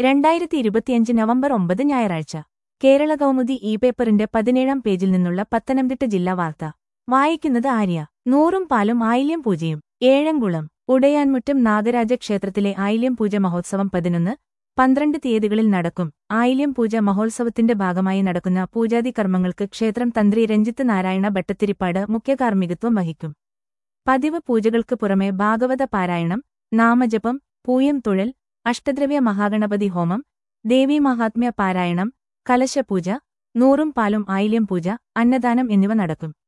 രണ്ടായിരത്തി ഇരുപത്തിയഞ്ച് നവംബർ ഒമ്പത് ഞായറാഴ്ച കേരള കൗമുദി ഇ പേപ്പറിന്റെ പതിനേഴാം പേജിൽ നിന്നുള്ള പത്തനംതിട്ട ജില്ലാ വാർത്ത വായിക്കുന്നത് ആര്യ നൂറും പാലും ആയില്യം പൂജയും ഏഴംകുളം ഉടയാൻമുറ്റം നാഗരാജ ക്ഷേത്രത്തിലെ ആയില്യം പൂജ മഹോത്സവം പതിനൊന്ന് പന്ത്രണ്ട് തീയതികളിൽ നടക്കും ആയില്യം പൂജ മഹോത്സവത്തിന്റെ ഭാഗമായി നടക്കുന്ന പൂജാതി കർമ്മങ്ങൾക്ക് ക്ഷേത്രം തന്ത്രി രഞ്ജിത്ത് നാരായണ ഭട്ടത്തിരിപ്പാട് മുഖ്യകാർമ്മികത്വം വഹിക്കും പതിവ് പൂജകൾക്ക് പുറമെ ഭാഗവത പാരായണം നാമജപം പൂയം തുഴൽ അഷ്ടദ്രവ്യ മഹാഗണപതി ഹോമം ദേവീ മഹാത്മ്യ പാരായണം കലശപൂജ നൂറും പാലും ആയില്യം പൂജ അന്നദാനം എന്നിവ നടക്കും